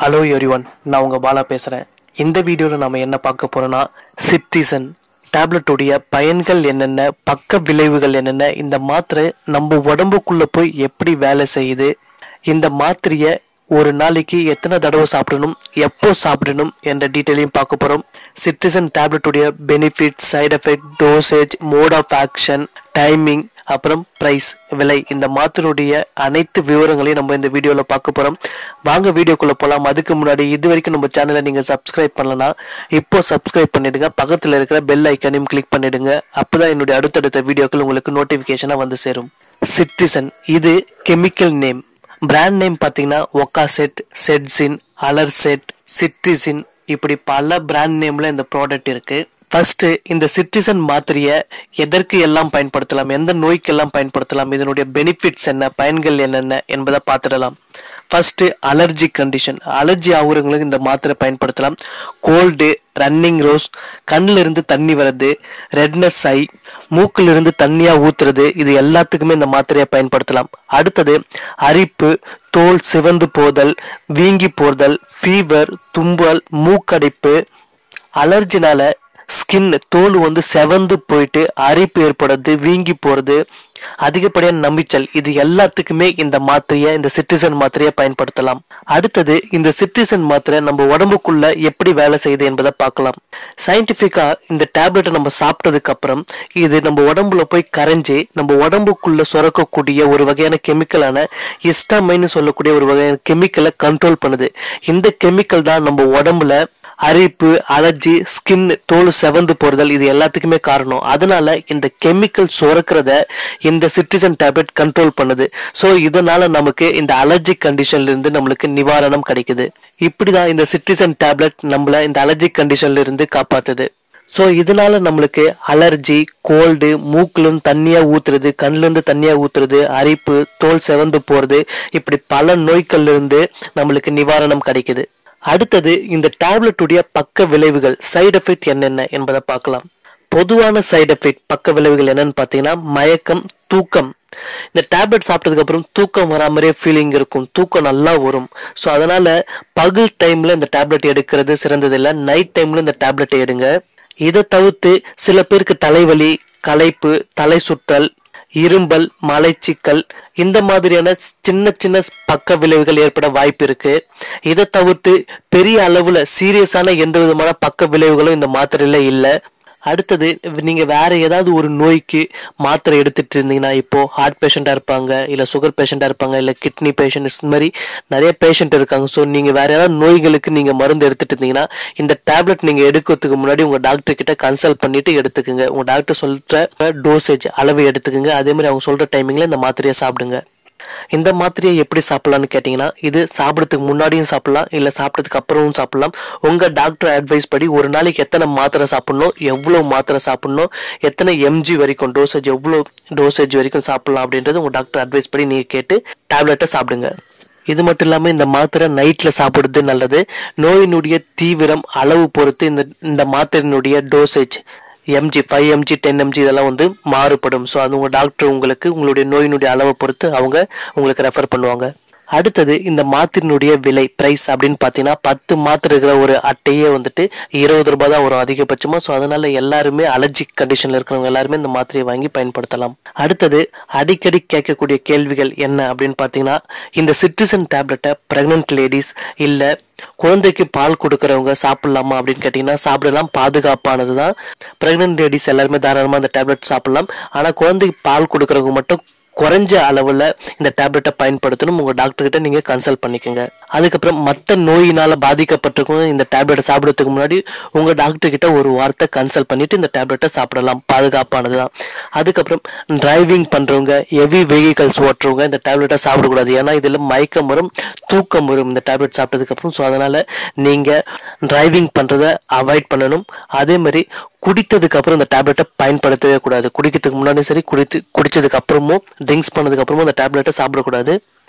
hello everyone நான் உங்கள் பாலா பேசுகிறேன் இந்த வீடியோவில் நம்ம என்ன பார்க்க போகிறோன்னா சிட்ரிசன் டேப்லெட்டுடைய பயன்கள் என்னென்ன பக்க விளைவுகள் என்னென்ன இந்த மாத்திரை நம்ம உடம்புக்குள்ளே போய் எப்படி வேலை செய்யுது இந்த மாத்திரையை ஒரு நாளைக்கு எத்தனை தடவை சாப்பிடணும் எப்போ சாப்பிடணும் என்ற டீட்டெயிலையும் பார்க்க போகிறோம் சிட்ரிசன் டேப்லெட்டுடைய benefit side effect dosage mode of action timing அப்புறம் ப்ரைஸ் விலை இந்த மாத்திரையுடைய அனைத்து விவரங்களையும் நம்ம இந்த வீடியோவில் பார்க்க போகிறோம் வாங்க வீடியோக்குள்ளே போகலாம் அதுக்கு முன்னாடி இது வரைக்கும் நம்ம சேனலை நீங்கள் சப்ஸ்கிரைப் பண்ணலனா இப்போ சப்ஸ்கிரைப் பண்ணிடுங்க பக்கத்தில் இருக்கிற பெல் ஐக்கனையும் கிளிக் பண்ணிடுங்க அப்போ தான் என்னுடைய அடுத்தடுத்த வீடியோக்கள் உங்களுக்கு நோட்டிஃபிகேஷனாக வந்து சேரும் சிட்ரிசன் இது கெமிக்கல் நேம் பிராண்ட் நேம் பார்த்தீங்கன்னா ஒக்காசெட் செட்ஸின் அலர்செட் சிட்ரிசின் இப்படி பல பிராண்ட் நேமில் இந்த ப்ராடக்ட் இருக்குது ஃபர்ஸ்ட் இந்த சிட்ரிசன் மாத்திரையை எதற்கு எல்லாம் பயன்படுத்தலாம் எந்த நோய்க்கெல்லாம் பயன்படுத்தலாம் இதனுடைய பெனிஃபிட்ஸ் என்ன பயன்கள் என்னென்ன என்பதை பார்த்துடலாம் ஃபர்ஸ்ட் அலர்ஜி கண்டிஷன் அலர்ஜி ஆகுறவங்களுக்கு இந்த மாத்திரை பயன்படுத்தலாம் கோல்டு ரன்னிங் ரோஸ் கண்ணில் இருந்து தண்ணி வர்றது ரெட்னஸ் ஐ மூக்கில் இருந்து தண்ணியா ஊத்துறது இது எல்லாத்துக்குமே இந்த மாத்திரையை பயன்படுத்தலாம் அடுத்தது அரிப்பு தோல் சிவந்து போதல் வீங்கி போதல் ஃபீவர் தும்பல் மூக்கடைப்பு அலர்ஜினால ஸ்கின் தோல் வந்து செவந்து போயிட்டு அரிப்பு ஏற்படுறது வீங்கி போறது அதிகப்படியான நம்பிச்சல் இது எல்லாத்துக்குமே இந்த மாத்திரையை இந்த சிட்ரிசன் மாத்திரையை பயன்படுத்தலாம் அடுத்தது இந்த சிட்ரிசன் மாத்திரை நம்ம உடம்புக்குள்ள எப்படி வேலை செய்யுது என்பதை பார்க்கலாம் சயின்டிஃபிக்கா இந்த டேப்லெட்டை நம்ம சாப்பிட்டதுக்கு அப்புறம் இது நம்ம உடம்புல போய் கரைஞ்சி நம்ம உடம்புக்குள்ள சுரக்கக்கூடிய ஒரு வகையான கெமிக்கலான இஸ்டாமைன்னு சொல்லக்கூடிய ஒரு வகையான கெமிக்கலை கண்ட்ரோல் பண்ணுது இந்த கெமிக்கல் தான் நம்ம உடம்புல அரிப்பு அலர்ஜி ஸ்கின் தோல் செவந்து போறுதல் இது எல்லாத்துக்குமே காரணம் அதனால இந்த கெமிக்கல் சுரக்கிறத இந்த சிட்ரிசன் டேப்லெட் கண்ட்ரோல் பண்ணுது ஸோ இதனால நமக்கு இந்த அலர்ஜி கண்டிஷன்ல இருந்து நம்மளுக்கு நிவாரணம் கிடைக்குது இப்படிதான் இந்த சிட்ரிசன் டேப்லெட் நம்மள இந்த அலர்ஜி கண்டிஷன்ல இருந்து காப்பாத்துது ஸோ இதனால நம்மளுக்கு அலர்ஜி கோல்டு மூக்குலேருந்து தண்ணியாக ஊத்துறது கண்ணுலேருந்து தண்ணியாக ஊத்துறது அரிப்பு தோல் செவந்து போகிறது இப்படி பல நோய்கள்ல இருந்து நம்மளுக்கு நிவாரணம் கிடைக்குது அடுத்தது இந்த டேப்லெட்டுடைய பக்க விளைவுகள் சைடு எஃபெக்ட் என்னென்ன என்பதை பார்க்கலாம் பொதுவான சைடு எஃபெக்ட் பக்க விளைவுகள் என்னன்னு பார்த்தீங்கன்னா மயக்கம் தூக்கம் இந்த டேப்லெட் சாப்பிட்டதுக்கு அப்புறம் தூக்கம் வரா மாதிரியே ஃபீலிங் இருக்கும் தூக்கம் நல்லா வரும் ஸோ அதனால பகல் டைம்ல இந்த டேப்லெட் எடுக்கிறது சிறந்தது இல்லை நைட் டைம்ல இந்த டேப்லெட்டை எடுங்க இதை தவிர்த்து சில பேருக்கு தலைவலி களைப்பு தலை சுற்றல் இரும்பல் மலைச்சிக்கல் இந்த மாதிரியான சின்ன சின்ன பக்க விளைவுகள் ஏற்பட வாய்ப்பு இருக்கு இதை தவிர்த்து பெரிய அளவுல சீரியஸான எந்த விதமான பக்க விளைவுகளும் இந்த மாத்திரையில இல்லை அடுத்தது நீங்க வேற ஏதாவது ஒரு நோய்க்கு மாத்திரை எடுத்துட்டு இருந்தீங்கன்னா இப்போ ஹார்ட் பேஷண்டா இருப்பாங்க இல்ல சுகர் பேஷண்டா இருப்பாங்க இல்ல கிட்னி பேஷண்ட் இந்த மாதிரி நிறைய பேஷண்ட் இருக்காங்க ஸோ நீங்க வேற ஏதாவது நோய்களுக்கு நீங்க மருந்து எடுத்துட்டு இருந்தீங்கன்னா இந்த டேப்லெட் நீங்க எடுக்கிறதுக்கு முன்னாடி உங்க டாக்டர் கிட்ட கன்சல்ட் பண்ணிட்டு எடுத்துக்கோங்க உங்க டாக்டர் சொல்ற டோசேஜ் அளவு எடுத்துக்கோங்க அதே மாதிரி அவங்க சொல்ற டைமிங்ல இந்த மாத்திரையை சாப்பிடுங்க இந்த மாத்திரையை எப்படி சாப்பிடலாம்னு கேட்டிங்கன்னா இது சாப்பிட்றதுக்கு முன்னாடியும் சாப்பிடலாம் இல்லை சாப்பிட்டதுக்கு அப்புறமும் சாப்பிடலாம் உங்கள் டாக்டர் அட்வைஸ் படி ஒரு நாளைக்கு எத்தனை மாத்திரை சாப்பிடணும் எவ்வளோ மாத்திரை சாப்பிடணும் எத்தனை எம்ஜி வரைக்கும் டோசேஜ் எவ்வளோ டோசேஜ் வரைக்கும் சாப்பிடலாம் அப்படின்றது உங்கள் டாக்டர் அட்வைஸ் படி நீங்கள் கேட்டு டேப்லெட்டை சாப்பிடுங்க இது மட்டும் இல்லாமல் இந்த மாத்திரை நைட்டில் சாப்பிடுறது நல்லது நோயினுடைய தீவிரம் அளவு பொறுத்து இந்த இந்த மாத்திரையினுடைய dosage mg five mg ten mg இதெல்லாம் வந்து மாறுபடும் ஸோ அது உங்கள் டாக்டர் உங்களுக்கு உங்களுடைய நோயினுடைய அளவை பொறுத்து அவங்க உங்களுக்கு ரெஃபர் பண்ணுவாங்க அடுத்தது இந்த மாத்திரையினுடைய விலை பிரைஸ் அப்படின்னு பார்த்தீங்கன்னா பத்து மாத்திரை இருக்கிற ஒரு அட்டையே வந்துட்டு இருபது ரூபாய் தான் வரும் அதிகபட்சமாக ஸோ அதனால எல்லாருமே அலர்ஜி கண்டிஷனில் இருக்கிறவங்க எல்லாருமே இந்த மாத்திரையை வாங்கி பயன்படுத்தலாம் அடுத்தது அடிக்கடி கேட்கக்கூடிய கேள்விகள் என்ன அப்படின்னு பார்த்தீங்கன்னா இந்த சிட்ரிசன் டேப்லெட்டை ப்ரெக்னென்ட் லேடிஸ் இல்லை குழந்தைக்கு பால் கொடுக்கறவங்க சாப்பிடலாமா அப்படின்னு கேட்டிங்கன்னா சாப்பிடலாம் பாதுகாப்பானது தான் ப்ரெக்னென்ட் லேடிஸ் எல்லாருமே தாராளமாக அந்த டேப்லெட் சாப்பிடலாம் ஆனால் குழந்தைக்கு பால் கொடுக்கறவங்க மட்டும் குறைஞ்ச அளவில் இந்த டேப்லெட்டை பயன்படுத்தணும் உங்கள் டாக்டர்கிட்ட நீங்கள் கன்சல்ட் பண்ணிக்கோங்க அதுக்கப்புறம் மற்ற நோயினால் பாதிக்கப்பட்டிருக்கவங்க இந்த டேப்லெட்டை சாப்பிட்றதுக்கு முன்னாடி உங்கள் டாக்டர்கிட்ட ஒரு வாரத்தை கன்சல்ட் பண்ணிவிட்டு இந்த டேப்லெட்டை சாப்பிடலாம் பாதுகாப்பானது தான் அதுக்கப்புறம் டிரைவிங் பண்ணுறவங்க ஹெவி வெஹிக்கல்ஸ் ஓட்டுறவங்க இந்த டேப்லெட்டை சாப்பிடக்கூடாது ஏன்னா இதில் மயக்கம் வரும் தூக்கம் வரும் இந்த டேப்லெட் சாப்பிட்டதுக்கப்புறம் ஸோ அதனால் நீங்கள் டிரைவிங் பண்ணுறதை அவாய்ட் பண்ணணும் அதே மாதிரி குடித்ததுக்கு அப்புறம் இந்த டேப்லெட்டை பயன்படுத்தவே கூடாது குடிக்கிறதுக்கு முன்னாடியும் சரி குடித்து குடிச்சதுக்கு அப்புறமும் ட்ரிங்க்ஸ் பண்ணதுக்கு அப்புறமும் இந்த டேப்லெட்டை சாப்பிடக்கூடாது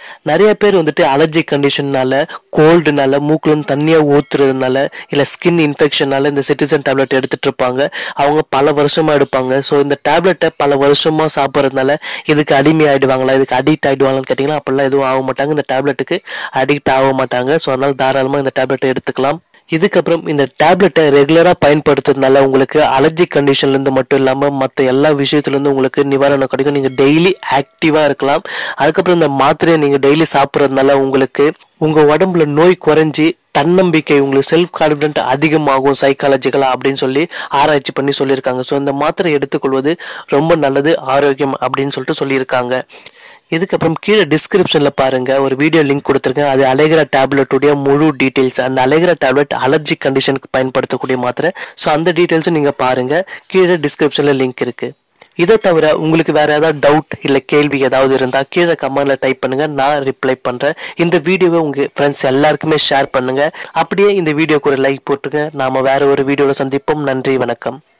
நிறைய பேர் வந்துட்டு அலர்ஜி கண்டிஷன்னால கோல்டுனால மூக்குலேருந்து தண்ணியாக ஊத்துறதுனால இல்லை ஸ்கின் இன்ஃபெக்ஷனால இந்த சிட்டிசன் டேப்லெட் எடுத்துட்டு இருப்பாங்க அவங்க பல வருஷமா எடுப்பாங்க ஸோ இந்த டேப்லெட்டை பல வருஷமா சாப்பிட்றதுனால இதுக்கு அடிமை ஆயிடுவாங்களா இதுக்கு அடிக்ட் ஆயிடுவாங்களான்னு கேட்டிங்கன்னா அப்படிலாம் எதுவும் ஆக மாட்டாங்க இந்த டேப்லெட்டுக்கு அடிக்ட் ஆக மாட்டாங்க ஸோ அதனால தாராளமாக இந்த டேப்லெட்டை எடுத்துக்கலாம் இதுக்கப்புறம் இந்த டேப்லெட்டை ரெகுலராக பயன்படுத்துறதுனால உங்களுக்கு அலர்ஜி கண்டிஷன்லேருந்து மட்டும் இல்லாமல் மற்ற எல்லா விஷயத்துலேருந்து உங்களுக்கு நிவாரணம் கிடைக்கும் நீங்கள் டெய்லி ஆக்டிவாக இருக்கலாம் அதுக்கப்புறம் இந்த மாத்திரையை நீங்கள் டெய்லி சாப்பிட்றதுனால உங்களுக்கு உங்கள் உடம்புல நோய் குறைஞ்சி தன்னம்பிக்கை உங்களுக்கு செல்ஃப் கான்ஃபிடென்ட் அதிகமாகும் சைக்காலஜிக்கலாக அப்படின்னு சொல்லி ஆராய்ச்சி பண்ணி சொல்லியிருக்காங்க ஸோ இந்த மாத்திரை எடுத்துக்கொள்வது ரொம்ப நல்லது ஆரோக்கியம் அப்படின்னு சொல்லிட்டு சொல்லியிருக்காங்க இதுக்கப்புறம் கீழே டிஸ்கிரிப்ஷனில் பாருங்க ஒரு வீடியோ லிங்க் கொடுத்துருக்கேன் அது அலைகிற டேப்லெட்டுடைய முழு டீட்டெயில்ஸ் அந்த அலைகிற டேப்லெட் அலர்ஜி கண்டிஷனுக்கு பயன்படுத்தக்கூடிய மாத்திரை ஸோ அந்த டீட்டெயில்ஸும் நீங்கள் பாருங்க கீழே டிஸ்கிரிப்ஷனில் லிங்க் இருக்கு இதை தவிர உங்களுக்கு வேற ஏதாவது டவுட் இல்லை கேள்வி ஏதாவது இருந்தால் கீழே கமெண்ட்ல டைப் பண்ணுங்க நான் ரிப்ளை பண்றேன் இந்த வீடியோவை உங்க ஃப்ரெண்ட்ஸ் எல்லாருக்குமே ஷேர் பண்ணுங்க அப்படியே இந்த வீடியோக்கு ஒரு லைக் போட்டுருங்க நாம வேற ஒரு வீடியோவில் சந்திப்போம் நன்றி வணக்கம்